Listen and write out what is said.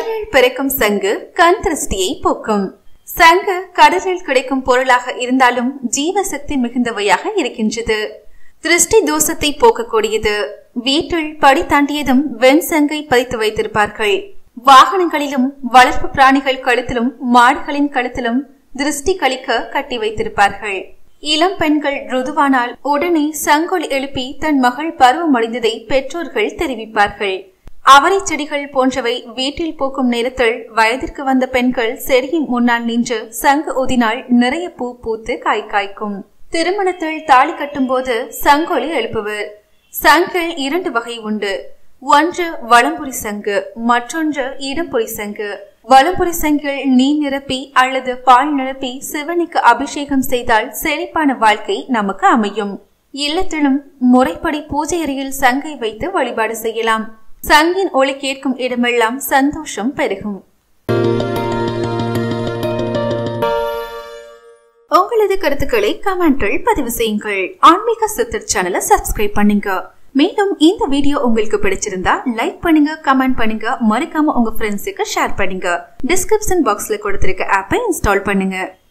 கடலில் பிறக்கும் சங்கு கண் திருஷ்டியை போக்கும் சங்கு கடலில் கிடைக்கும் பொருளாக இருந்தாலும் ஜீவசக்தி மிகுந்தவையாக இருக்கின்றது திருஷ்டி தோஷத்தை போக்கக்கூடியது வீட்டில் படி தாண்டியதும் வெண் சங்கை பதித்து வைத்திருப்பார்கள் வாகனங்களிலும் வளர்ப்பு பிராணிகள் கழுத்திலும் மாடுகளின் கழுத்திலும் திருஷ்டி கழிக்க கட்டி வைத்திருப்பார்கள் இளம் பெண்கள் ருதுவானால் உடனே சங்கொலி எழுப்பி தன் மகள் பருவமடைந்ததை பெற்றோர்கள் தெரிவிப்பார்கள் அவரை செடிகள் போன்றவை வீட்டில் பூக்கும் நேரத்தில் வயதிற்கு வந்த பெண்கள் செடியின் முன்னால் நின்று சங்கு ஊதினால் நிறைய பூ பூத்து காய் காய்க்கும் திருமணத்தில் தாலி கட்டும் போது சங்கொலி எழுப்புவர் சங்கில் இரண்டு வகை உண்டு ஒன்று வளம்புரி சங்கு மற்றொன்று இடம்புரி சங்கு வளம்புரி சங்கில் நீர் நிரப்பி அல்லது பால் நிரப்பி சிவனுக்கு அபிஷேகம் செய்தால் செழிப்பான வாழ்க்கை நமக்கு அமையும் இல்லத்திலும் முறைப்படி பூஜை அறையில் சங்கை வைத்து வழிபாடு செய்யலாம் சங்கின் ஒளி கேட்கும் இடமெல்லாம் சந்தோஷம் பெருகும் உங்களது கருத்துக்களை கமெண்டில் பதிவு செய்யுங்கள் ஆன்மீக சித்தர் சேனலை சப்ஸ்கிரைப் பண்ணுங்க மேலும் இந்த வீடியோ உங்களுக்கு பிடிச்சிருந்தா லைக் பண்ணுங்க கமெண்ட் பண்ணுங்க மறக்காம உங்க ஃப்ரெண்ட்ஸுக்கு ஷேர் பண்ணுங்க டிஸ்கிரிப்ஷன் பாக்ஸ்ல கொடுத்திருக்க ஆப்பை இன்ஸ்டால் பண்ணுங்க